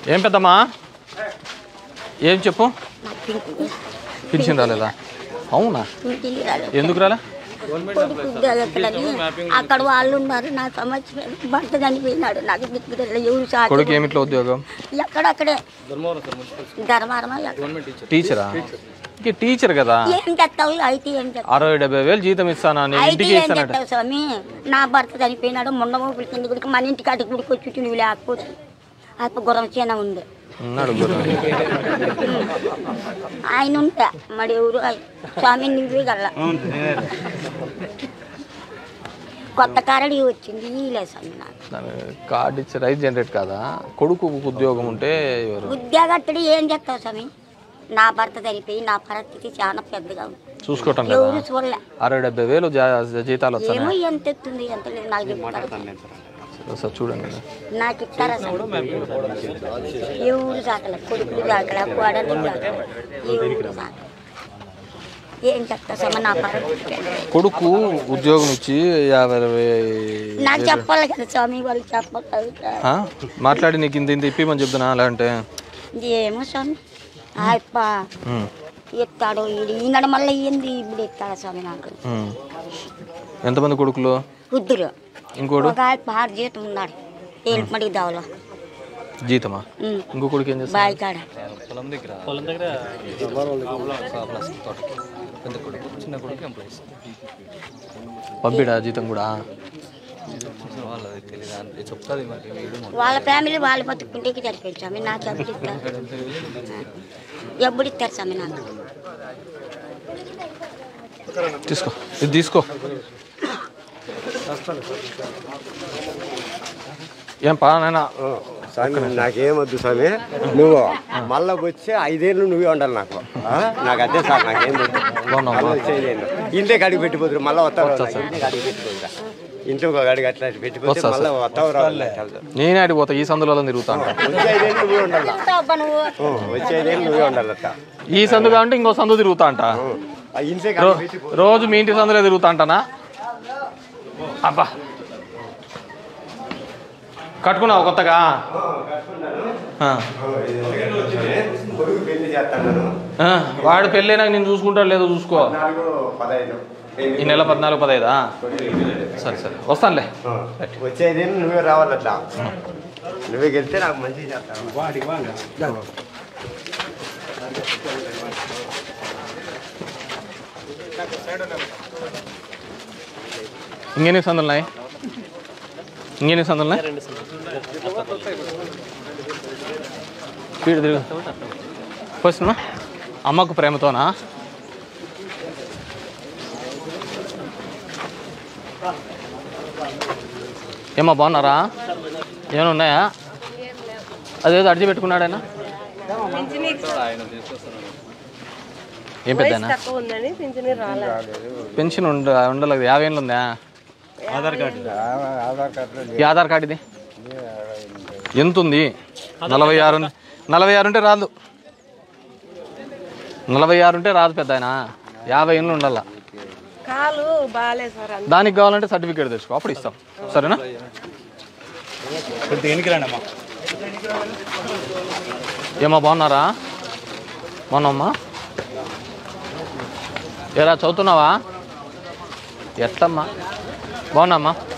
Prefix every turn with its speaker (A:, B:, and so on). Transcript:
A: ఏం పెద్దమ్మా ఏం చెప్పు
B: నాకు పింక్
A: పింఛన్ రాలేదా అవునా
B: పింఛన్ రాలేదు
A: ఎందుకు రాలే
B: కొడుకు ఉద్యోగస్తులని అక్కడ వాళ్ళు ఉన్నారు నా సంవత్సరం భర్త చనిపోయినాడు నాకు దిక్కు తెలియదు. ఎవరు సాటి
A: కొడుకు ఏమిట్లో ఉద్యోగం
B: ఎక్కడక్కడే ధర్మారమా ఎక్కడ?
A: టీచరా ఇంక టీచర్ కదా
B: ఏం చెప్తావు అయితే ఏం చెప్తావు
A: అరవై డెబ్బై వేలు జీతం ఇస్తానని
B: అయితే
A: ఇంటికి
B: ఏం
A: ఇస్తానట
B: చెప్తావు స్వామి నా భర్త చనిపోయినాడు మొన్న ఊపిరి కింద గుడికి మన ఇంటికి అటు గుడికి వచ్చి నువ్వు లేకపోతే అప్పుడు గుర్రం చేన ఉంది
A: ఉన్నాడు గుర్రం.
B: ఆయన ఉంటా మరి ఎవరు ఆయన? స్వామి నువ్వే గల్ల కొత్త కారడి వచ్చింది ఈలే స్వామి నాకు
A: దాని కార్డు ఇచ్చి రైతు జనరేట్ కాదా కొడుకు ఉద్యోగం ఉంటే ఎవరు
B: ఉద్యోగస్తుడు ఏం చెప్తావు స్వామి నా భర్త చనిపోయి నా పరిస్థితి చాలా పెద్దగా ఉంది
A: చూసుకోవటం లేదా
B: ఎవరు చూడలే
A: అరవై డెబ్బై వేలు జా- జీతాలు వస్తాయి
B: ఏమో ఎంత ఎత్తుంది ఎంత లేదు నాకు చెప్తారా
A: ఒకసారి చూడండి
B: నాకు ఇస్తారా స్వామి ఎవరు సాకలే కొడుకులు సాకలే కోడలు సాకలే ఎవరు సాకలే ఏం చెప్తా స్వామి నా పరిస్థితి
A: కొడుకు ఉద్యోగం ఇచ్చి యాభై అరవై
B: నాకు చెప్పాలి కదా స్వామి వాళ్ళు చెప్పాలి కదా.
A: ఆ? మాట్లాడి నీకు ఇంత ఇంత ఇప్పిమని చెప్తున్నా అలా అంటే
B: ఏమో స్వామి ఆయప్ప
A: ఉమ్,
B: ఎత్తాడు ఈడు ఈనాడు మళ్ళీ ఏంది ఇప్పుడు ఎత్తాడు స్వామి నాకు
A: ఉమ్. ఎంతమంది కొడుకులు
B: వద్దురు
A: ఇంకోడు
B: ఒక ఆయప్ప ఆరు జీతం ఉన్నాడు ఏలుపడి దావలో
A: జీతమా ఇంకో కొడుకు ఏం చేస్తా
B: బావి కాడ
C: పొలం దగ్గర పొలం దగ్గర ప్లస్ తోటకి పెద్ద కొడుకు చిన్న కొడుకు ఎంప్లాయీస్
A: పంపిడా జీతం కూడా
C: వాళ్ళది తెలియదు అంటే చెప్తుంది మరి వీడు
B: వాళ్ళ ఫ్యామిలీ వాళ్ళు బతుకుంటేకి సరిపోయింది స్వామి నాకు ఎప్పుడు ఇస్తారు ఎప్పుడు ఇస్తారు స్వామి నాకు
A: తీసుకో ఇది తీసుకో ఏం పా నాయనా
D: స్వామి నాకేమొద్దు స్వామి నువ్వు మళ్ళా వచ్చి ఐదేళ్ళు నువ్వే ఉండాలి నాకు ఆ? నాకు అదే సార్ నాకేం వద్దు.
A: బాగున్నావా?
D: మళ్ళా వచ్చేదేళ్ళు ఇంటికి అడిగి పెట్టిపోతురు మళ్ళీ వస్తావు ఇంటికి అడిగి పెట్టిపోతురా ఇంటికి ఒక అడిగి అట్లా పెట్టిపోతే
A: వస్తా
D: మళ్ళీ వస్తావు రావాలి తెలదు.
A: నేనే ఆడిపోతా ఈ సందులలో తిరుగుతాను
D: వచ్చే ఐదేళ్ళు నువ్వే ఉండాలి
B: అబ్బా నువ్వు
D: వచ్చే ఐదేళ్ళు నువ్వే ఉండాలి అట్లా
A: ఈ సందు కాబట్టి ఇంకో సందు తిరుగుతా అంట
D: ఆ ఇంటికి
A: రో-
D: అడిగి పెట్టిపో
A: రోజు మీ ఇంటి సందులో తిరుగుతా అంటానా అబ్బా కట్టుకున్నావు కొత్తగా ఆ.
D: కొడుకు పెళ్లి చేస్తాను
A: ఆ, వాడు పెళ్ళైనాక నేను చూసుకుంటాడు లేదో చూసుకో
D: నాలుగు పదహైదు
A: ఈ నెల పద్నాలుగు పదైదా సరే సరే వస్తానులే
D: వచ్చే ఐదేళ్ళు నువ్వే రావాలి అట్లా నువ్వే గెలిస్తే నాకు మంచిగా చేస్తాను
A: ఇంకెన్ని సందులు ఉన్నాయి ఇంకెన్ని సందులు ఉన్నాయి స్పీడ్ తిరుగు పోస్తున్నా అమ్మకు ప్రేమతోనా ఏమా బాగున్నారా ఏమైనా ఉన్నాయా అదేదో అడిచి పెట్టుకున్నాడైనా ఏం పెద్దనా
E: తక్కువ ఉందని పింఛని రాలేదు
A: పెన్షన్ ఉండ ఉండలేదు యాభై ఏళ్ళు ఉందా
D: ఆధార్ కార్డు ఆధార్ కార్డు
A: ఈ ఆధార్ కార్డు ఇది ఎంత ఉంది నలభై ఆరు ఉంది. నలభై ఆరు ఉంటే రాదు నలభై ఆరు ఉంటే రాదు పెద్ద ఆయన యాభై ఏళ్ళు ఉండాల
E: కాలు బాగాలేదు సార్ అందుకే
A: దానికి కావాలంటే సర్టిఫికేట్ తెచ్చుకో అప్పుడు ఇస్తాం సరేనా ఏమా బాగున్నారా బాగున్నామ్మా ఏరా చదువుతున్నావా ఎట్లమ్మా బాగున్నామ్మా